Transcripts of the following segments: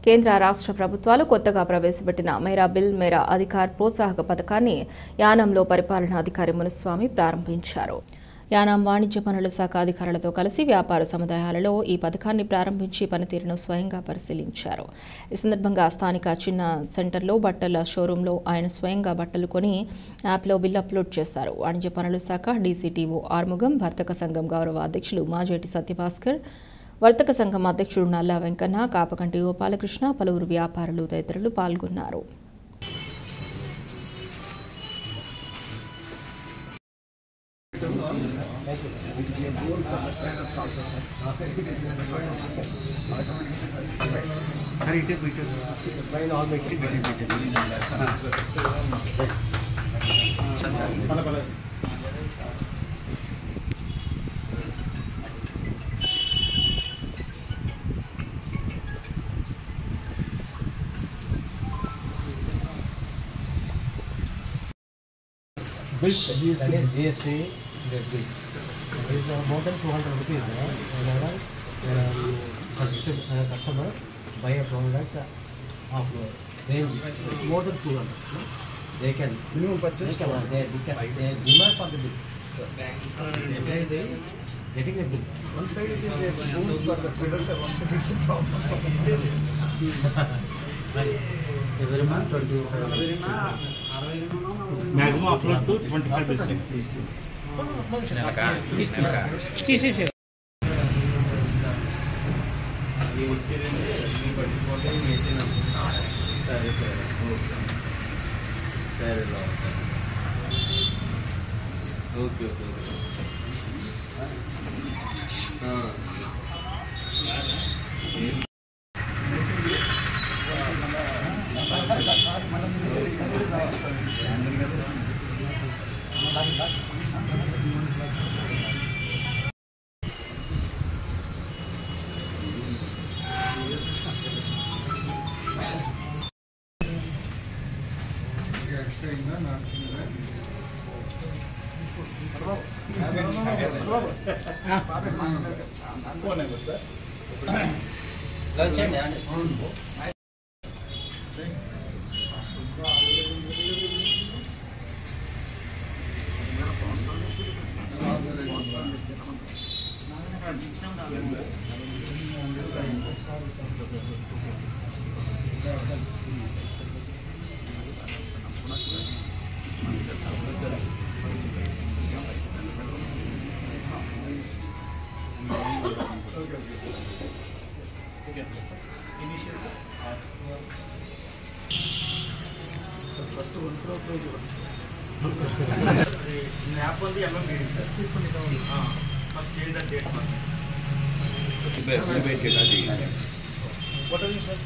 కేంద్ర రాష్ట్ర ప్రభుత్వాలు కొత్తగా ప్రవేశపెట్టిన మేరా బిల్ మేరా అధికార్ ప్రోత్సాహక పథకాన్ని యానంలో పరిపాలనాధికారి మునుస్వామి ప్రారంభించారు యానాం వాణిజ్య పనుల శాఖ అధికారులతో కలిసి వ్యాపార సముదాయాలలో ఈ పథకాన్ని ప్రారంభించి పనితీరును స్వయంగా పరిశీలించారు ఈ సందర్భంగా స్థానిక చిన్న సెంటర్లో బట్టల షోరూంలో ఆయన స్వయంగా బట్టలు కొని యాప్లో బిల్ అప్లోడ్ చేశారు వాణిజ్య పనుల శాఖ డీసీటీఓ ఆర్ముగం వర్తక సంఘం గౌరవ అధ్యక్షులు మాజేటి సత్యభాస్కర్ వర్తక సంఘం అధ్యక్షుడు నల్లా వెంకన్న కాపకంటి గోపాలకృష్ణ పలువురు వ్యాపారులు తదితరులు పాల్గొన్నారు సరే ఇటే ఇటే ట్రైన్ ఆల్ మెట్టి బిటే బిటే bills GST GST the bills it is uh, more than 200 rupees uh, whenever um, customer, uh, customer buy a product uh, of uh, range more than 200 no? they can Minimum they purchase. can uh, they, they can they demand for the bill they they getting a bill One side it is a boon for the traders, and one side it's a problem for the traders. every month 25 maximum upload to twenty five percent okay okay okay First one crore producers. App ఉంది ఎంఎం meeting sir first change the date for what are you sir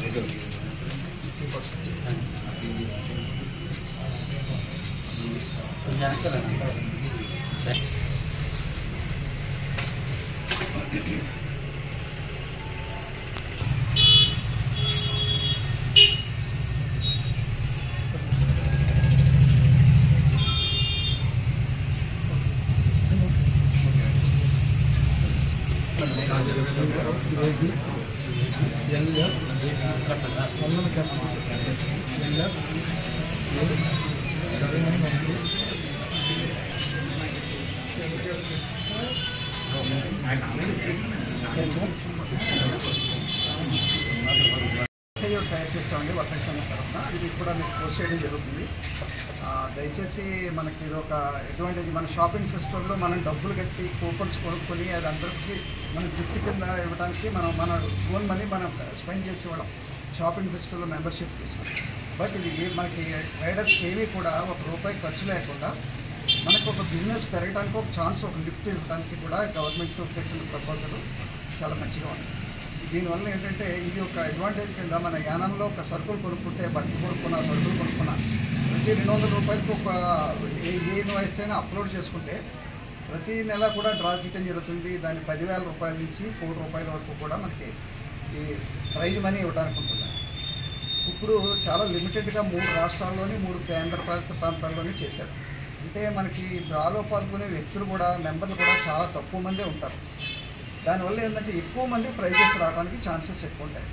message తయారు చేస్తామండి workers సంఘం తరఫున ఇది కూడా మీకు post చేయడం జరుగుతుంది ఆ, దయచేసి మనకి ఇది ఒక అడ్వాంటేజ్ మన షాపింగ్ ఫెస్టివల్లో మనం డబ్బులు కట్టి కూపన్స్ కొనుక్కొని అది అందరికీ మన గిఫ్ట్ కింద ఇవ్వడానికి మనం మన ఓన్ మనీ మనం స్పెండ్ చేసి ఇవ్వడం షాపింగ్ ఫెస్టివల్లో మెంబర్షిప్ తీసుకుని బట్ ఇది ఏ- మనకి ట్రేడర్స్కి ఏమీ కూడా ఒక రూపాయి ఖర్చు లేకుండా మనకు ఒక బిజినెస్ పెరగడానికి ఒక ఛాన్స్ ఒక లిఫ్ట్ ఇవ్వడానికి కూడా గవర్నమెంట్ పెట్టిన ప్రపోజల్ చాలా మంచిగా ఉంది దీనివల్ల ఏంటంటే ఇది ఒక అడ్వాంటేజ్ కింద మన యానంలో ఒక సరుకులు కొనుక్కుంటే బట్టలు కొనుక్కున్నా సరుకులు కొనుక్కున్నా ప్రతి రెండు వందల రూపాయలకి ఒక ఏ ఏ ఇన్వాయిస్ అయినా అప్లోడ్ చేసుకుంటే ప్రతి నెల కూడా డ్రా చేయడం జరుగుతుంది దాని పదివేల రూపాయల నుంచి కోటి రూపాయల వరకు కూడా మనకి ఈ ప్రైజ్ మనీ ఇవ్వడానికి ఉంటుంది ఇప్పుడు చాలా లిమిటెడ్గా మూడు రాష్ట్రాల్లోని మూడు కేంద్ర పాలిత ప్రాంతాల్లోని చేశారు అంటే మనకి డ్రాలో పాల్గొనే వ్యక్తులు కూడా మెంబర్లు కూడా చాలా తక్కువ మందే ఉంటారు దానివల్ల ఏంటంటే ఎక్కువ మంది ప్రైజెస్ రావడానికి ఛాన్సెస్ ఎక్కువ ఉంటాయి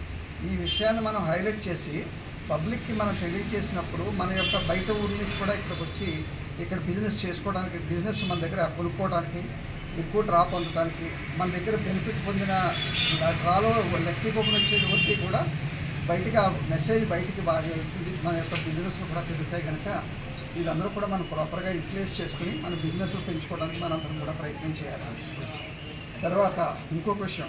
ఈ విషయాన్ని మనం హైలైట్ చేసి పబ్లిక్కి మనం తెలియజేసినప్పుడు మన యొక్క బయట ఊరి నుంచి కూడా ఇక్కడికి వచ్చి ఇక్కడ బిజినెస్ చేసుకోవడానికి బిజినెస్ మన దగ్గర కొనుక్కోవడానికి ఎక్కువ డ్రా పొందడానికి మన దగ్గర బెనిఫిట్ పొందిన డ్రాలో లక్కీ కూపన్ వచ్చేది వరకు కూడా బయటికి ఆ మెసేజ్ బయటికి బాగా వెళ్తుంది మన యొక్క బిజినెస్ కూడా పెరుగుతాయి కనుక ఇది అందరూ కూడా మనం ప్రాపర్గా యూటిలైజ్ చేసుకుని మన బిజినెస్ పెంచుకోవడానికి మనం అందరం కూడా ప్రయత్నం చేయాలి తర్వాత ఇంకొక విషయం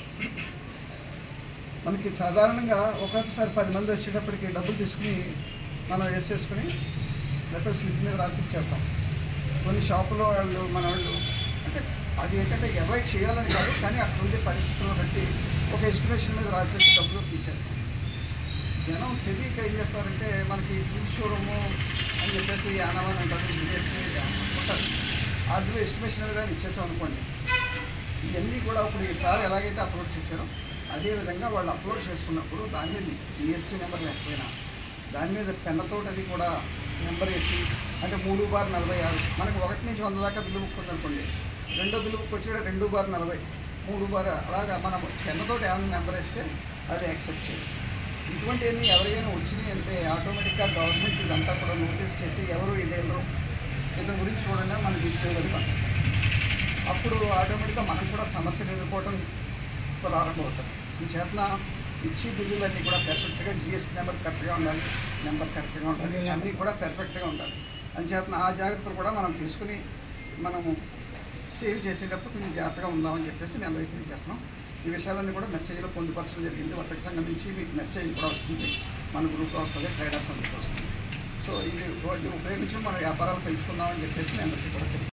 మనకి సాధారణంగా ఒక్కొక్కసారి పది మంది వచ్చేటప్పటికి డబ్బులు తీసుకుని మనం వేసేసుకుని లేకపోతే స్లిప్ మీద రాసి ఇచ్చేస్తాం కొన్ని షాపులో వాళ్ళు మన వాళ్ళు అంటే అది ఏంటంటే అవాయిడ్ చేయాలని కాదు కానీ అక్కడ ఉండే పరిస్థితులను బట్టి ఒక ఎస్టిమేషన్ మీద రాసేసి డబ్బులు ఇచ్చేస్తాం జనం తెలియక ఏం చేస్తారంటే మనకి ఫుడ్ షోరూము అని చెప్పేసి యానవని అంటారు ఇది చేస్తే ఉంటుంది అందులో ఎస్టిమేషన్ మీద ఇచ్చేసాం అనుకోండి ఇవన్నీ కూడా ఇప్పుడు ఈసారి ఎలాగైతే అప్లోడ్ చేశారో అదే విధంగా వాళ్ళు అప్లోడ్ చేసుకున్నప్పుడు దాని మీద జిఎస్టీ నెంబర్ లేకపోయినా దాని మీద పెన్నతోటి అది కూడా నెంబర్ వేసి అంటే మూడు బార్ నలభై ఆరు మనకి ఒకటి నుంచి వంద దాకా బిల్లు బుక్ ఉందనుకోండి రెండో బిల్లు బుక్ వచ్చి రెండు బార్ నలభై మూడు బార్ అలాగా మనం పెన్నతోటి ఏమైనా నెంబర్ వేస్తే అది యాక్సెప్ట్ చేయాలి ఇటువంటివన్నీ ఎవరైనా వచ్చినాయి అంటే ఆటోమేటిక్గా గవర్నమెంట్ ఇదంతా కూడా నోటీస్ చేసి ఎవరు ఈ డీలరు ఇతని గురించి చూడండి మన డిజిటల్ అది పంపిస్తారు అప్పుడు ఆటోమేటిక్గా మనం కూడా సమస్యలు ఎదుర్కోవడం ప్రారంభమవుతాం ఈ చేతన ఇచ్చి బిల్లులన్నీ కూడా పెర్ఫెక్ట్గా జిఎస్టీ నెంబర్ కరెక్ట్గా ఉండాలి నెంబర్ కరెక్ట్గా ఉండాలి అన్నీ కూడా పెర్ఫెక్ట్గా ఉండాలి అంచేతన ఆ జాగ్రత్తలు కూడా మనం తీసుకుని మనము సేల్ చేసేటప్పుడు కొంచెం జాగ్రత్తగా ఉందామని చెప్పేసి నేను రైతు తెలియజేస్తున్నాం ఈ విషయాలన్నీ కూడా మెసేజ్లో పొందుపరచడం జరిగింది వర్తక సంఘం నుంచి మీకు మెసేజ్ కూడా వస్తుంది మన గ్రూప్లో వస్తుంది ట్రేడర్స్ అందరికీ వస్తుంది సో ఇది వాటిని ఉపయోగించి మన వ్యాపారాలు పెంచుకుందామని చెప్పేసి నేను అందరికీ కూడా తెలియజేస్తున్నాను.